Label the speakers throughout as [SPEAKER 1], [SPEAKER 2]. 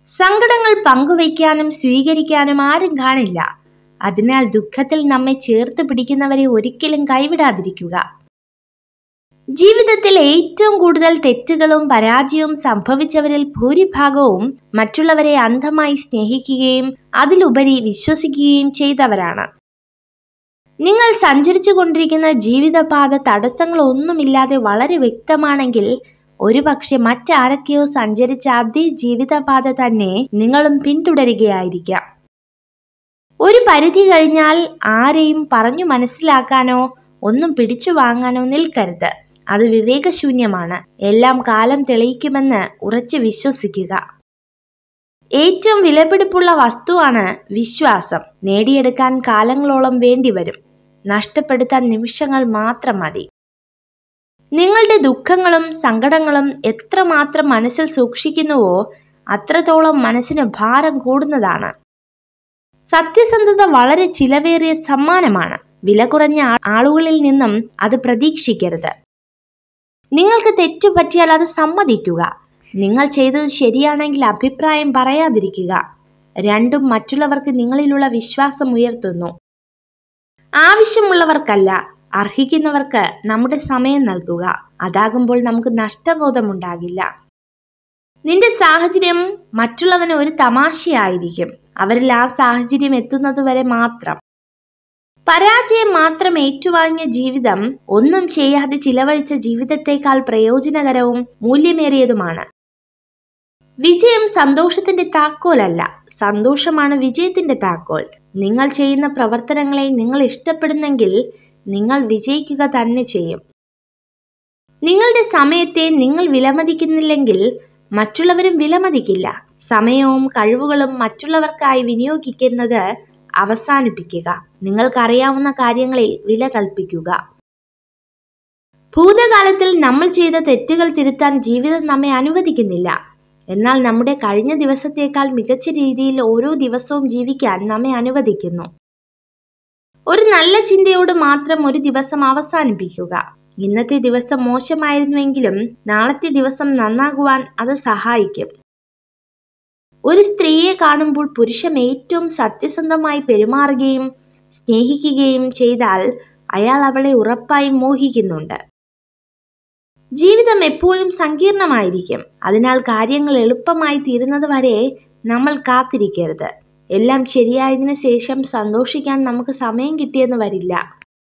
[SPEAKER 1] സങ്കടങ്ങൾ പങ്കുവയ്ക്കാനും സ്വീകരിക്കാനും ആരും കാണില്ല അതിനാൽ ദുഃഖത്തിൽ നമ്മെ ചേർത്ത് പിടിക്കുന്നവരെ ഒരിക്കലും കൈവിടാതിരിക്കുക ജീവിതത്തിൽ ഏറ്റവും കൂടുതൽ തെറ്റുകളും പരാജയവും സംഭവിച്ചവരിൽ ഭൂരിഭാഗവും മറ്റുള്ളവരെ അന്ധമായി സ്നേഹിക്കുകയും അതിലുപരി വിശ്വസിക്കുകയും ചെയ്തവരാണ് നിങ്ങൾ സഞ്ചരിച്ചു കൊണ്ടിരിക്കുന്ന ജീവിതപാത തടസ്സങ്ങളൊന്നുമില്ലാതെ വളരെ വ്യക്തമാണെങ്കിൽ ഒരുപക്ഷെ മറ്റാരൊക്കെയോ സഞ്ചരിച്ച അതേ ജീവിതപാത തന്നെ നിങ്ങളും പിന്തുടരുകയായിരിക്കാം ഒരു പരിധി കഴിഞ്ഞാൽ ആരെയും പറഞ്ഞു മനസ്സിലാക്കാനോ ഒന്നും പിടിച്ചു വാങ്ങാനോ നിൽക്കരുത് അത് വിവേകശൂന്യമാണ് എല്ലാം കാലം തെളിയിക്കുമെന്ന് ഉറച്ചു വിശ്വസിക്കുക ഏറ്റവും വിലപിടിപ്പുള്ള വസ്തുവാണ് വിശ്വാസം നേടിയെടുക്കാൻ കാലങ്ങളോളം വേണ്ടിവരും നഷ്ടപ്പെടുത്താൻ നിമിഷങ്ങൾ മാത്രം മതി നിങ്ങളുടെ ദുഃഖങ്ങളും സങ്കടങ്ങളും എത്രമാത്രം മനസ്സിൽ സൂക്ഷിക്കുന്നുവോ അത്രത്തോളം മനസ്സിന് ഭാരം കൂടുന്നതാണ് സത്യസന്ധത വളരെ ചിലവേറിയ സമ്മാനമാണ് വില കുറഞ്ഞ ആളുകളിൽ നിന്നും അത് പ്രതീക്ഷിക്കരുത് നിങ്ങൾക്ക് തെറ്റു പറ്റിയാൽ അത് സമ്മതിക്കുക നിങ്ങൾ ചെയ്തത് ശരിയാണെങ്കിൽ അഭിപ്രായം പറയാതിരിക്കുക രണ്ടും മറ്റുള്ളവർക്ക് നിങ്ങളിലുള്ള വിശ്വാസം ഉയർത്തുന്നു ആവശ്യമുള്ളവർക്കല്ല അർഹിക്കുന്നവർക്ക് നമ്മുടെ സമയം നൽകുക അതാകുമ്പോൾ നമുക്ക് നഷ്ടബോധമുണ്ടാകില്ല നിന്റെ സാഹചര്യം മറ്റുള്ളവന് ഒരു തമാശയായിരിക്കും അവരിൽ ആ സാഹചര്യം എത്തുന്നതുവരെ മാത്രം പരാജയം മാത്രം ഏറ്റുവാങ്ങിയ ജീവിതം ഒന്നും ചെയ്യാതെ ചിലവഴിച്ച ജീവിതത്തേക്കാൾ പ്രയോജനകരവും മൂല്യമേറിയതുമാണ് വിജയം സന്തോഷത്തിന്റെ താക്കോലല്ല സന്തോഷമാണ് വിജയത്തിന്റെ താക്കോൽ നിങ്ങൾ ചെയ്യുന്ന പ്രവർത്തനങ്ങളെ നിങ്ങൾ ഇഷ്ടപ്പെടുന്നെങ്കിൽ നിങ്ങൾ വിജയിക്കുക തന്നെ ചെയ്യും നിങ്ങളുടെ സമയത്തെ നിങ്ങൾ വിലമതിക്കുന്നില്ലെങ്കിൽ മറ്റുള്ളവരും വിലമതിക്കില്ല സമയവും കഴിവുകളും മറ്റുള്ളവർക്കായി വിനിയോഗിക്കുന്നത് അവസാനിപ്പിക്കുക നിങ്ങൾക്കറിയാവുന്ന കാര്യങ്ങളിൽ വില കൽപ്പിക്കുക ഭൂതകാലത്തിൽ നമ്മൾ ചെയ്ത തെറ്റുകൾ തിരുത്താൻ ജീവിതം നമ്മെ അനുവദിക്കുന്നില്ല എന്നാൽ നമ്മുടെ കഴിഞ്ഞ ദിവസത്തേക്കാൾ മികച്ച രീതിയിൽ ഓരോ ദിവസവും ജീവിക്കാൻ നമ്മെ അനുവദിക്കുന്നു ഒരു നല്ല ചിന്തയോട് മാത്രം ഒരു ദിവസം അവസാനിപ്പിക്കുക ഇന്നത്തെ ദിവസം മോശമായിരുന്നുവെങ്കിലും നാളത്തെ ദിവസം നന്നാകുവാൻ അത് സഹായിക്കും ഒരു സ്ത്രീയെ കാണുമ്പോൾ പുരുഷൻ ഏറ്റവും സത്യസന്ധമായി പെരുമാറുകയും സ്നേഹിക്കുകയും ചെയ്താൽ അയാൾ അവളെ ഉറപ്പായും മോഹിക്കുന്നുണ്ട് ജീവിതം എപ്പോഴും സങ്കീർണമായിരിക്കും അതിനാൽ കാര്യങ്ങൾ എളുപ്പമായി തീരുന്നത് വരെ നമ്മൾ കാത്തിരിക്കരുത് എല്ലാം ശരിയായതിനു ശേഷം സന്തോഷിക്കാൻ നമുക്ക് സമയം കിട്ടിയെന്ന് വരില്ല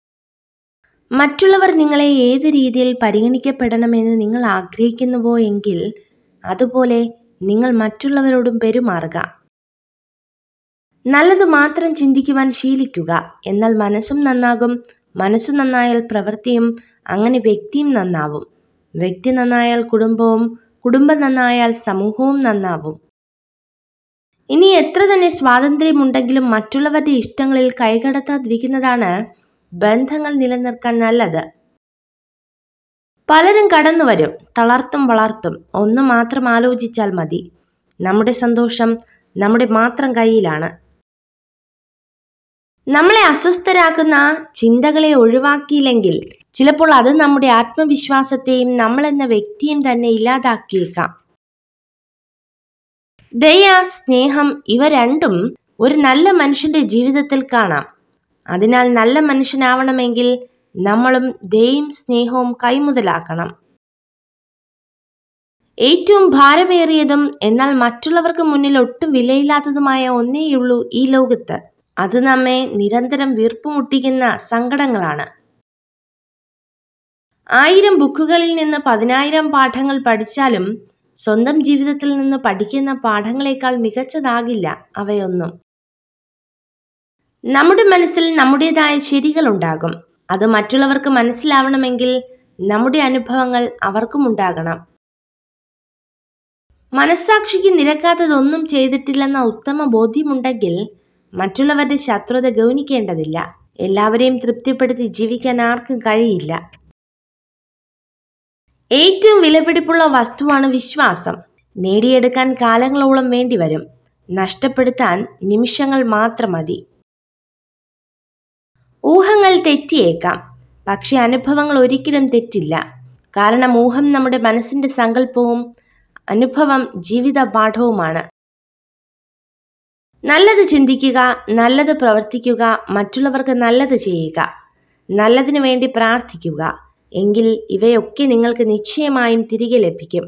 [SPEAKER 1] മറ്റുള്ളവർ നിങ്ങളെ ഏതു രീതിയിൽ പരിഗണിക്കപ്പെടണമെന്ന് നിങ്ങൾ ആഗ്രഹിക്കുന്നുവോ എങ്കിൽ അതുപോലെ നിങ്ങൾ മറ്റുള്ളവരോടും പെരുമാറുക നല്ലത് മാത്രം ചിന്തിക്കുവാൻ ശീലിക്കുക എന്നാൽ മനസ്സും നന്നാകും മനസ്സു നന്നായാൽ പ്രവൃത്തിയും അങ്ങനെ വ്യക്തിയും നന്നാവും വ്യക്തി നന്നായാൽ കുടുംബവും കുടുംബം നന്നായാൽ സമൂഹവും നന്നാവും ഇനി എത്ര തന്നെ സ്വാതന്ത്ര്യമുണ്ടെങ്കിലും മറ്റുള്ളവരുടെ ഇഷ്ടങ്ങളിൽ കൈകടത്താതിരിക്കുന്നതാണ് ബന്ധങ്ങൾ നിലനിർത്താൻ നല്ലത് പലരും കടന്നു വരും തളർത്തും വളർത്തും ഒന്ന് മാത്രം ആലോചിച്ചാൽ മതി നമ്മുടെ സന്തോഷം നമ്മുടെ മാത്രം കയ്യിലാണ് നമ്മളെ അസ്വസ്ഥരാക്കുന്ന ചിന്തകളെ ഒഴിവാക്കിയില്ലെങ്കിൽ ചിലപ്പോൾ അത് നമ്മുടെ ആത്മവിശ്വാസത്തെയും നമ്മൾ എന്ന വ്യക്തിയും തന്നെ ഇല്ലാതാക്കിയേക്കാം ദയ സ്നേഹം ഇവ രണ്ടും ഒരു നല്ല മനുഷ്യന്റെ ജീവിതത്തിൽ കാണാം അതിനാൽ നല്ല മനുഷ്യനാവണമെങ്കിൽ നമ്മളും ദയയും സ്നേഹവും കൈമുതലാക്കണം ഏറ്റവും ഭാരമേറിയതും എന്നാൽ മറ്റുള്ളവർക്ക് മുന്നിൽ ഒട്ടും വിലയില്ലാത്തതുമായ ഒന്നേയുള്ളൂ ഈ ലോകത്ത് അത് നമ്മെ നിരന്തരം വീർപ്പുമുട്ടിക്കുന്ന സങ്കടങ്ങളാണ് ആയിരം ബുക്കുകളിൽ നിന്ന് പതിനായിരം പാഠങ്ങൾ പഠിച്ചാലും സ്വന്തം ജീവിതത്തിൽ നിന്ന് പഠിക്കുന്ന പാഠങ്ങളെക്കാൾ മികച്ചതാകില്ല അവയൊന്നും നമ്മുടെ മനസ്സിൽ നമ്മുടേതായ ശരികളുണ്ടാകും അത് മറ്റുള്ളവർക്ക് മനസ്സിലാവണമെങ്കിൽ നമ്മുടെ അനുഭവങ്ങൾ അവർക്കും ഉണ്ടാകണം മനസ്സാക്ഷിക്ക് നിരക്കാത്തതൊന്നും ചെയ്തിട്ടില്ലെന്ന ഉത്തമ ബോധ്യമുണ്ടെങ്കിൽ മറ്റുള്ളവരുടെ ശത്രുത ഗൗനിക്കേണ്ടതില്ല എല്ലാവരെയും തൃപ്തിപ്പെടുത്തി ജീവിക്കാൻ ആർക്കും കഴിയില്ല ഏറ്റവും വിലപിടിപ്പുള്ള വസ്തുവാണ് വിശ്വാസം നേടിയെടുക്കാൻ കാലങ്ങളോളം വേണ്ടിവരും നഷ്ടപ്പെടുത്താൻ നിമിഷങ്ങൾ മാത്രം മതി ഊഹങ്ങൾ തെറ്റിയേക്കാം പക്ഷെ അനുഭവങ്ങൾ ഒരിക്കലും തെറ്റില്ല കാരണം ഊഹം നമ്മുടെ മനസ്സിന്റെ സങ്കല്പവും അനുഭവം ജീവിത പാഠവുമാണ് നല്ലത് ചിന്തിക്കുക നല്ലത് പ്രവർത്തിക്കുക മറ്റുള്ളവർക്ക് നല്ലത് ചെയ്യുക നല്ലതിനു വേണ്ടി പ്രാർത്ഥിക്കുക എങ്കിൽ ഇവയൊക്കെ നിങ്ങൾക്ക് നിശ്ചയമായും തിരികെ ലഭിക്കും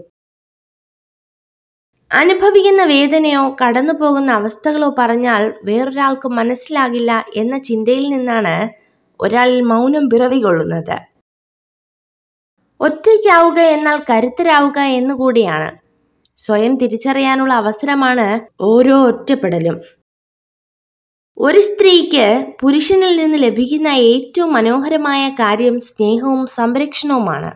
[SPEAKER 1] അനുഭവിക്കുന്ന വേദനയോ കടന്നു പോകുന്ന അവസ്ഥകളോ പറഞ്ഞാൽ വേറൊരാൾക്ക് മനസ്സിലാകില്ല എന്ന ചിന്തയിൽ നിന്നാണ് ഒരാളിൽ മൗനം പിറവികൊള്ളുന്നത് ഒറ്റയ്ക്കാവുക എന്നാൽ കരുത്തരാവുക എന്നുകൂടിയാണ് സ്വയം തിരിച്ചറിയാനുള്ള അവസരമാണ് ഓരോ ഒറ്റപ്പെടലും ഒരു സ്ത്രീക്ക് പുരുഷനിൽ നിന്ന് ലഭിക്കുന്ന ഏറ്റവും മനോഹരമായ കാര്യം സ്നേഹവും സംരക്ഷണവുമാണ്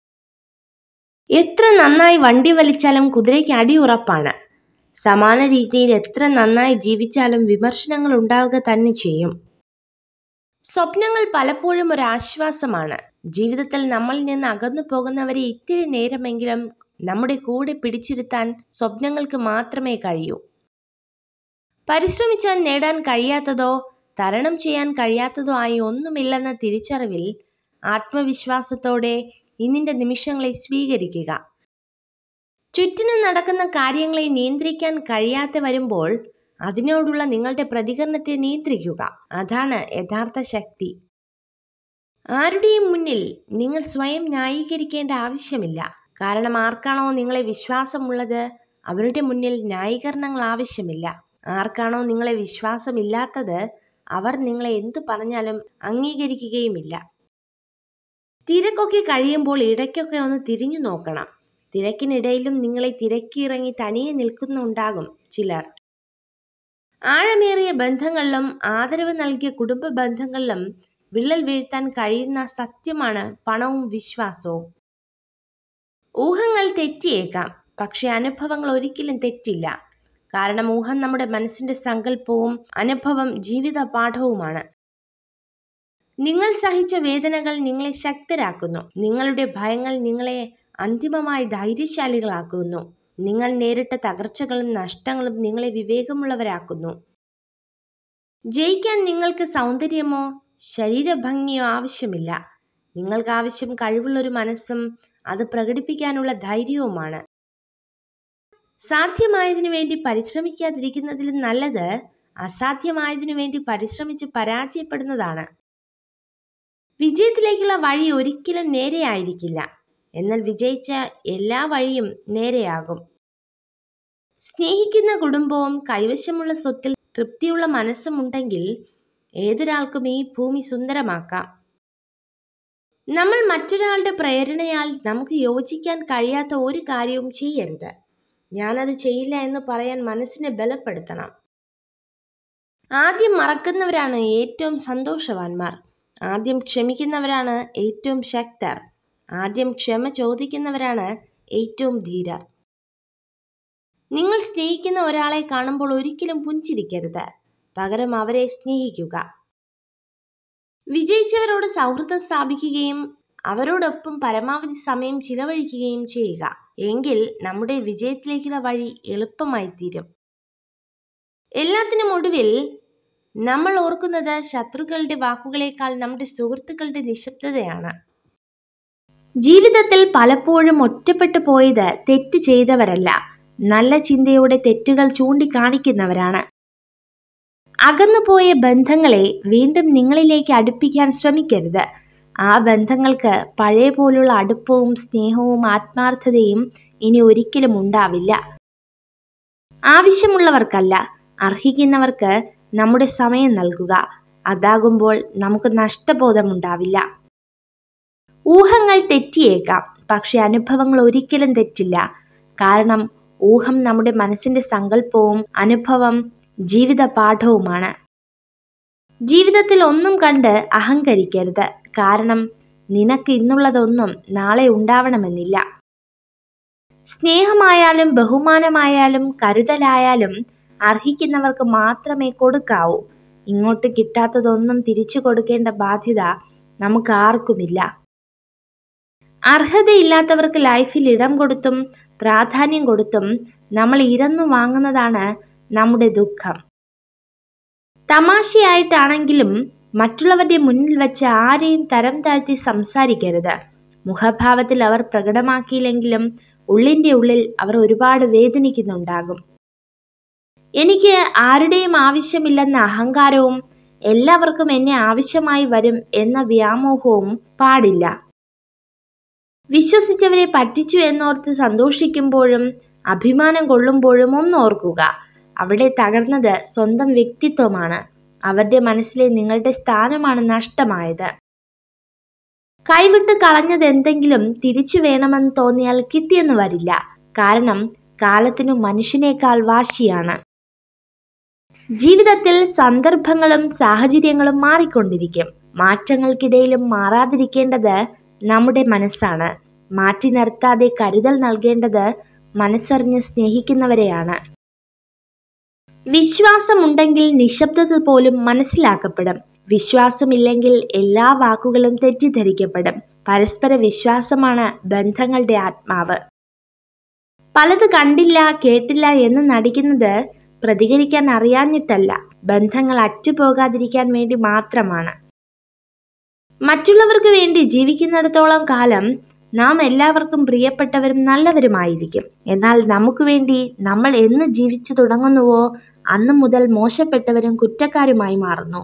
[SPEAKER 1] എത്ര നന്നായി വണ്ടി വലിച്ചാലും കുതിരയ്ക്ക് അടി ഉറപ്പാണ് സമാന രീതിയിൽ എത്ര നന്നായി ജീവിച്ചാലും വിമർശനങ്ങൾ ഉണ്ടാവുക തന്നെ ചെയ്യും സ്വപ്നങ്ങൾ പലപ്പോഴും ഒരു ആശ്വാസമാണ് ജീവിതത്തിൽ നമ്മളിൽ നിന്ന് അകന്നു പോകുന്നവരെ ഇത്തിരി നേരമെങ്കിലും നമ്മുടെ കൂടെ പിടിച്ചിരുത്താൻ സ്വപ്നങ്ങൾക്ക് മാത്രമേ കഴിയൂ പരിശ്രമിച്ചാൽ നേടാൻ കഴിയാത്തതോ തരണം ചെയ്യാൻ കഴിയാത്തതോ ആയി ഒന്നുമില്ലെന്ന തിരിച്ചറിവിൽ ആത്മവിശ്വാസത്തോടെ ഇന്നിന്റെ നിമിഷങ്ങളെ സ്വീകരിക്കുക ചുറ്റിനും നടക്കുന്ന കാര്യങ്ങളെ നിയന്ത്രിക്കാൻ കഴിയാതെ വരുമ്പോൾ അതിനോടുള്ള നിങ്ങളുടെ പ്രതികരണത്തെ നിയന്ത്രിക്കുക അതാണ് യഥാർത്ഥ ശക്തി ആരുടെയും മുന്നിൽ നിങ്ങൾ സ്വയം ന്യായീകരിക്കേണ്ട ആവശ്യമില്ല കാരണം ആർക്കാണോ നിങ്ങളെ വിശ്വാസമുള്ളത് അവരുടെ മുന്നിൽ ന്യായീകരണങ്ങൾ ആവശ്യമില്ല ആർക്കാണോ നിങ്ങളെ വിശ്വാസമില്ലാത്തത് അവർ നിങ്ങളെ എന്തു പറഞ്ഞാലും അംഗീകരിക്കുകയുമില്ല തിരക്കൊക്കെ കഴിയുമ്പോൾ ഇടയ്ക്കൊക്കെ ഒന്ന് തിരിഞ്ഞു നോക്കണം തിരക്കിനിടയിലും നിങ്ങളെ തിരക്കിയിറങ്ങി തനിയെ നിൽക്കുന്നുണ്ടാകും ചിലർ ആഴമേറിയ ബന്ധങ്ങളിലും ആദരവ് നൽകിയ കുടുംബ ബന്ധങ്ങളിലും വിള്ളൽ വീഴ്ത്താൻ കഴിയുന്ന സത്യമാണ് പണവും വിശ്വാസവും ഊഹങ്ങൾ തെറ്റിയേക്കാം പക്ഷെ അനുഭവങ്ങൾ ഒരിക്കലും തെറ്റില്ല കാരണം ഊഹം നമ്മുടെ മനസ്സിന്റെ സങ്കല്പവും അനുഭവം ജീവിത പാഠവുമാണ് നിങ്ങൾ സഹിച്ച വേദനകൾ നിങ്ങളെ ശക്തരാക്കുന്നു നിങ്ങളുടെ ഭയങ്ങൾ നിങ്ങളെ അന്തിമമായി ധൈര്യശാലികളാക്കുന്നു നിങ്ങൾ നേരിട്ട തകർച്ചകളും നഷ്ടങ്ങളും നിങ്ങളെ വിവേകമുള്ളവരാക്കുന്നു ജയിക്കാൻ നിങ്ങൾക്ക് സൗന്ദര്യമോ ശരീരഭംഗിയോ ആവശ്യമില്ല നിങ്ങൾക്ക് ആവശ്യം കഴിവുള്ളൊരു മനസ്സും അത് പ്രകടിപ്പിക്കാനുള്ള ധൈര്യവുമാണ് സാധ്യമായതിനു വേണ്ടി പരിശ്രമിക്കാതിരിക്കുന്നതിലും നല്ലത് അസാധ്യമായതിനു വേണ്ടി പരിശ്രമിച്ച് പരാജയപ്പെടുന്നതാണ് വിജയത്തിലേക്കുള്ള വഴി ഒരിക്കലും നേരെയായിരിക്കില്ല എന്നാൽ വിജയിച്ച എല്ലാ വഴിയും നേരെയാകും സ്നേഹിക്കുന്ന കുടുംബവും കൈവശമുള്ള സ്വത്തിൽ തൃപ്തിയുള്ള മനസ്സും ഉണ്ടെങ്കിൽ ഏതൊരാൾക്കും ഈ ഭൂമി സുന്ദരമാക്കാം നമ്മൾ മറ്റൊരാളുടെ പ്രേരണയാൽ നമുക്ക് യോജിക്കാൻ കഴിയാത്ത ഒരു കാര്യവും ചെയ്യരുത് ഞാനത് ചെയ്യില്ല എന്ന് പറയാൻ മനസ്സിനെ ബലപ്പെടുത്തണം ആദ്യം മറക്കുന്നവരാണ് ഏറ്റവും സന്തോഷവാന്മാർ ആദ്യം ക്ഷമിക്കുന്നവരാണ് ഏറ്റവും ശക്തർ ആദ്യം ക്ഷമ ചോദിക്കുന്നവരാണ് ഏറ്റവും ധീരർ നിങ്ങൾ സ്നേഹിക്കുന്ന ഒരാളെ കാണുമ്പോൾ ഒരിക്കലും പുഞ്ചിരിക്കരുത് പകരം അവരെ സ്നേഹിക്കുക വിജയിച്ചവരോട് സൗഹൃദം സ്ഥാപിക്കുകയും അവരോടൊപ്പം പരമാവധി സമയം ചിലവഴിക്കുകയും ചെയ്യുക എങ്കിൽ നമ്മുടെ വിജയത്തിലേക്കുള്ള വഴി എളുപ്പമായി തീരും എല്ലാത്തിനും ഒടുവിൽ നമ്മൾ ഓർക്കുന്നത് ശത്രുക്കളുടെ വാക്കുകളേക്കാൾ നമ്മുടെ സുഹൃത്തുക്കളുടെ നിശബ്ദതയാണ് ജീവിതത്തിൽ പലപ്പോഴും ഒറ്റപ്പെട്ടു പോയത് തെറ്റ് ചെയ്തവരല്ല നല്ല ചിന്തയോടെ തെറ്റുകൾ ചൂണ്ടിക്കാണിക്കുന്നവരാണ് അകന്നുപോയ ബന്ധങ്ങളെ വീണ്ടും നിങ്ങളിലേക്ക് അടുപ്പിക്കാൻ ശ്രമിക്കരുത് ആ ബന്ധങ്ങൾക്ക് പഴയ പോലുള്ള അടുപ്പവും സ്നേഹവും ആത്മാർത്ഥതയും ഇനി ഒരിക്കലും ഉണ്ടാവില്ല ആവശ്യമുള്ളവർക്കല്ല അർഹിക്കുന്നവർക്ക് നമ്മുടെ സമയം നൽകുക അതാകുമ്പോൾ നമുക്ക് നഷ്ടബോധമുണ്ടാവില്ല ഊഹങ്ങൾ തെറ്റിയേക്കാം പക്ഷെ അനുഭവങ്ങൾ ഒരിക്കലും തെറ്റില്ല കാരണം ഊഹം നമ്മുടെ മനസ്സിന്റെ സങ്കല്പവും അനുഭവം ജീവിത പാഠവുമാണ് ജീവിതത്തിൽ ഒന്നും കണ്ട് അഹങ്കരിക്കരുത് കാരണം നിനക്ക് ഇന്നുള്ളതൊന്നും നാളെ ഉണ്ടാവണമെന്നില്ല സ്നേഹമായാലും ബഹുമാനമായാലും കരുതലായാലും അർഹിക്കുന്നവർക്ക് മാത്രമേ കൊടുക്കാവൂ ഇങ്ങോട്ട് കിട്ടാത്തതൊന്നും തിരിച്ചു കൊടുക്കേണ്ട ബാധ്യത നമുക്ക് ആർക്കുമില്ല അർഹതയില്ലാത്തവർക്ക് ലൈഫിൽ ഇടം കൊടുത്തും പ്രാധാന്യം കൊടുത്തും നമ്മൾ ഇരന്നു വാങ്ങുന്നതാണ് നമ്മുടെ ദുഃഖം തമാശയായിട്ടാണെങ്കിലും മറ്റുള്ളവരുടെ മുന്നിൽ വെച്ച് ആരെയും തരം താഴ്ത്തി സംസാരിക്കരുത് മുഖഭാവത്തിൽ അവർ പ്രകടമാക്കിയില്ലെങ്കിലും ഉള്ളിൻ്റെ ഉള്ളിൽ അവർ ഒരുപാട് വേദനിക്കുന്നുണ്ടാകും എനിക്ക് ആരുടെയും ആവശ്യമില്ലെന്ന അഹങ്കാരവും എല്ലാവർക്കും എന്നെ ആവശ്യമായി വരും എന്ന വ്യാമോഹവും പാടില്ല വിശ്വസിച്ചവരെ പറ്റിച്ചു എന്നോർത്ത് സന്തോഷിക്കുമ്പോഴും അഭിമാനം കൊള്ളുമ്പോഴും ഒന്നോർക്കുക അവിടെ തകർന്നത് സ്വന്തം വ്യക്തിത്വമാണ് അവരുടെ മനസ്സിലെ നിങ്ങളുടെ സ്ഥാനമാണ് നഷ്ടമായത് കൈവിട്ട് കളഞ്ഞത് എന്തെങ്കിലും തിരിച്ചു വേണമെന്ന് തോന്നിയാൽ കിട്ടിയെന്ന് വരില്ല കാരണം കാലത്തിനു മനുഷ്യനേക്കാൾ വാശിയാണ് ജീവിതത്തിൽ സന്ദർഭങ്ങളും സാഹചര്യങ്ങളും മാറിക്കൊണ്ടിരിക്കും മാറ്റങ്ങൾക്കിടയിലും മാറാതിരിക്കേണ്ടത് നമ്മുടെ മനസ്സാണ് മാറ്റി നിർത്താതെ കരുതൽ നൽകേണ്ടത് മനസ്സറിഞ്ഞ് സ്നേഹിക്കുന്നവരെയാണ് വിശ്വാസമുണ്ടെങ്കിൽ നിശബ്ദത പോലും മനസ്സിലാക്കപ്പെടും വിശ്വാസമില്ലെങ്കിൽ എല്ലാ വാക്കുകളും തെറ്റിദ്ധരിക്കപ്പെടും പരസ്പര വിശ്വാസമാണ് ബന്ധങ്ങളുടെ ആത്മാവ് പലത് കണ്ടില്ല കേട്ടില്ല എന്ന് നടിക്കുന്നത് പ്രതികരിക്കാൻ അറിയാഞ്ഞിട്ടല്ല ബന്ധങ്ങൾ അറ്റുപോകാതിരിക്കാൻ വേണ്ടി മാത്രമാണ് മറ്റുള്ളവർക്ക് വേണ്ടി ജീവിക്കുന്നിടത്തോളം കാലം നാം എല്ലാവർക്കും പ്രിയപ്പെട്ടവരും നല്ലവരുമായിരിക്കും എന്നാൽ നമുക്ക് വേണ്ടി നമ്മൾ എന്ന് ജീവിച്ചു തുടങ്ങുന്നുവോ അന്നു മുതൽ മോശപ്പെട്ടവരും കുറ്റക്കാരുമായി മാറുന്നു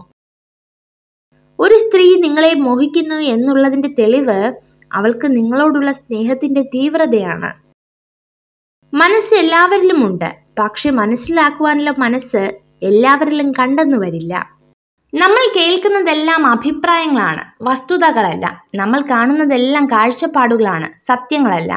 [SPEAKER 1] ഒരു സ്ത്രീ നിങ്ങളെ മോഹിക്കുന്നു എന്നുള്ളതിന്റെ തെളിവ് അവൾക്ക് നിങ്ങളോടുള്ള സ്നേഹത്തിന്റെ തീവ്രതയാണ് മനസ്സ് എല്ലാവരിലും ഉണ്ട് പക്ഷെ മനസ്സിലാക്കുവാനുള്ള മനസ്സ് എല്ലാവരിലും കണ്ടെന്നു വരില്ല നമ്മൾ കേൾക്കുന്നതെല്ലാം അഭിപ്രായങ്ങളാണ് വസ്തുതകളല്ല നമ്മൾ കാണുന്നതെല്ലാം കാഴ്ചപ്പാടുകളാണ് സത്യങ്ങളല്ല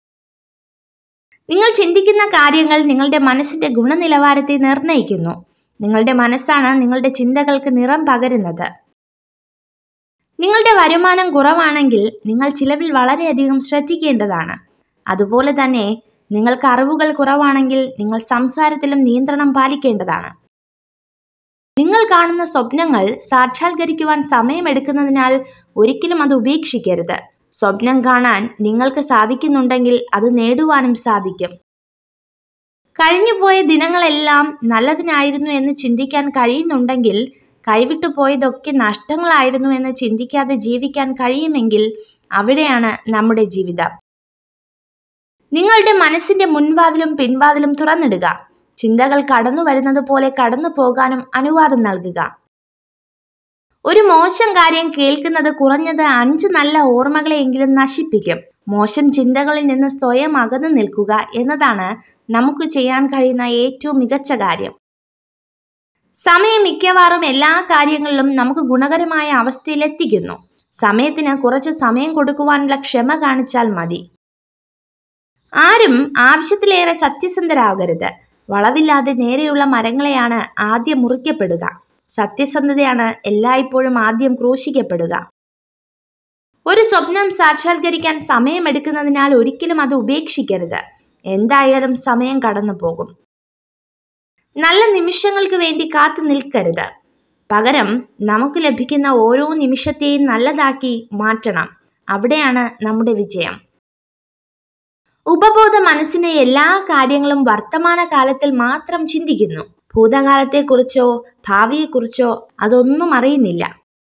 [SPEAKER 1] നിങ്ങൾ ചിന്തിക്കുന്ന കാര്യങ്ങൾ നിങ്ങളുടെ മനസ്സിന്റെ ഗുണനിലവാരത്തെ നിർണ്ണയിക്കുന്നു നിങ്ങളുടെ മനസ്സാണ് നിങ്ങളുടെ ചിന്തകൾക്ക് നിറം പകരുന്നത് നിങ്ങളുടെ വരുമാനം കുറവാണെങ്കിൽ നിങ്ങൾ ചിലവിൽ വളരെയധികം ശ്രദ്ധിക്കേണ്ടതാണ് അതുപോലെ തന്നെ നിങ്ങൾക്ക് അറിവുകൾ കുറവാണെങ്കിൽ നിങ്ങൾ സംസാരത്തിലും നിയന്ത്രണം പാലിക്കേണ്ടതാണ് നിങ്ങൾ കാണുന്ന സ്വപ്നങ്ങൾ സാക്ഷാത്കരിക്കുവാൻ സമയമെടുക്കുന്നതിനാൽ ഒരിക്കലും അത് ഉപേക്ഷിക്കരുത് സ്വപ്നം കാണാൻ നിങ്ങൾക്ക് സാധിക്കുന്നുണ്ടെങ്കിൽ അത് നേടുവാനും സാധിക്കും കഴിഞ്ഞുപോയ ദിനങ്ങളെല്ലാം നല്ലതിനായിരുന്നു എന്ന് ചിന്തിക്കാൻ കഴിയുന്നുണ്ടെങ്കിൽ കൈവിട്ടു പോയതൊക്കെ നഷ്ടങ്ങളായിരുന്നു എന്ന് ചിന്തിക്കാതെ ജീവിക്കാൻ കഴിയുമെങ്കിൽ അവിടെയാണ് നമ്മുടെ ജീവിതം നിങ്ങളുടെ മനസ്സിന്റെ മുൻവാതിലും പിൻവാതിലും തുറന്നിടുക ചിന്തകൾ കടന്നു വരുന്നത് പോലെ കടന്നു പോകാനും അനുവാദം നൽകുക ഒരു മോശം കാര്യം കേൾക്കുന്നത് കുറഞ്ഞത് അഞ്ച് നല്ല ഓർമ്മകളെയെങ്കിലും നശിപ്പിക്കും മോശം ചിന്തകളിൽ നിന്ന് സ്വയം അകന്നു നിൽക്കുക എന്നതാണ് നമുക്ക് ചെയ്യാൻ കഴിയുന്ന ഏറ്റവും മികച്ച കാര്യം സമയം മിക്കവാറും എല്ലാ കാര്യങ്ങളിലും നമുക്ക് ഗുണകരമായ അവസ്ഥയിലെത്തിക്കുന്നു സമയത്തിന് കുറച്ച് സമയം കൊടുക്കുവാനുള്ള ക്ഷമ കാണിച്ചാൽ മതി ആരും ആവശ്യത്തിലേറെ സത്യസന്ധരാകരുത് വളവില്ലാതെ നേരെയുള്ള മരങ്ങളെയാണ് ആദ്യം മുറിക്കപ്പെടുക സത്യസന്ധതയാണ് എല്ലായ്പ്പോഴും ആദ്യം ക്രൂശിക്കപ്പെടുക ഒരു സ്വപ്നം സാക്ഷാത്കരിക്കാൻ സമയമെടുക്കുന്നതിനാൽ ഒരിക്കലും അത് ഉപേക്ഷിക്കരുത് എന്തായാലും സമയം കടന്നു പോകും നല്ല നിമിഷങ്ങൾക്ക് വേണ്ടി കാത്തു നിൽക്കരുത് പകരം നമുക്ക് ലഭിക്കുന്ന ഓരോ നിമിഷത്തെയും നല്ലതാക്കി മാറ്റണം അവിടെയാണ് നമ്മുടെ വിജയം ഉപബോധ മനസ്സിന് എല്ലാ കാര്യങ്ങളും വർത്തമാന കാലത്തിൽ മാത്രം ചിന്തിക്കുന്നു ഭൂതകാലത്തെക്കുറിച്ചോ ഭാവിയെക്കുറിച്ചോ അതൊന്നും അറിയുന്നില്ല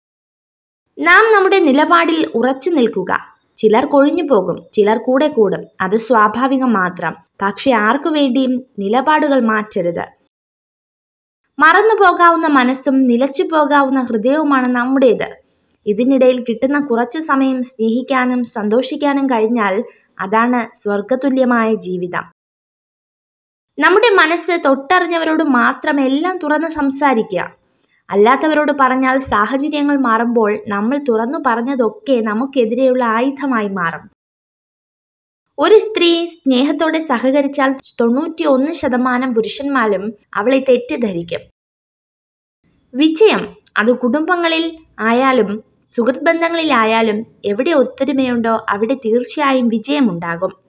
[SPEAKER 1] നാം നമ്മുടെ നിലപാടിൽ ഉറച്ചു നിൽക്കുക ചിലർ കൊഴിഞ്ഞു പോകും ചിലർ കൂടെ കൂടും അത് സ്വാഭാവികം മാത്രം പക്ഷെ ആർക്കു വേണ്ടിയും നിലപാടുകൾ മാറ്റരുത് മറന്നു പോകാവുന്ന മനസ്സും നിലച്ചു പോകാവുന്ന ഹൃദയവുമാണ് നമ്മുടേത് ഇതിനിടയിൽ കിട്ടുന്ന കുറച്ച് സമയം സ്നേഹിക്കാനും സന്തോഷിക്കാനും കഴിഞ്ഞാൽ അതാണ് സ്വർഗതുല്യമായ ജീവിതം നമ്മുടെ മനസ്സ് തൊട്ടറിഞ്ഞവരോട് മാത്രം എല്ലാം തുറന്ന് സംസാരിക്കുക അല്ലാത്തവരോട് പറഞ്ഞാൽ സാഹചര്യങ്ങൾ മാറുമ്പോൾ നമ്മൾ തുറന്നു പറഞ്ഞതൊക്കെ നമുക്കെതിരെയുള്ള ആയുധമായി മാറും ഒരു സ്ത്രീ സ്നേഹത്തോടെ സഹകരിച്ചാൽ തൊണ്ണൂറ്റി ഒന്ന് ശതമാനം പുരുഷന്മാരും അവളെ തെറ്റിദ്ധരിക്കും വിജയം അത് കുടുംബങ്ങളിൽ ആയാലും സുഹൃത്ത് ബന്ധങ്ങളിലായാലും എവിടെ ഒത്തൊരുമയുണ്ടോ അവിടെ തീർച്ചയായും വിജയമുണ്ടാകും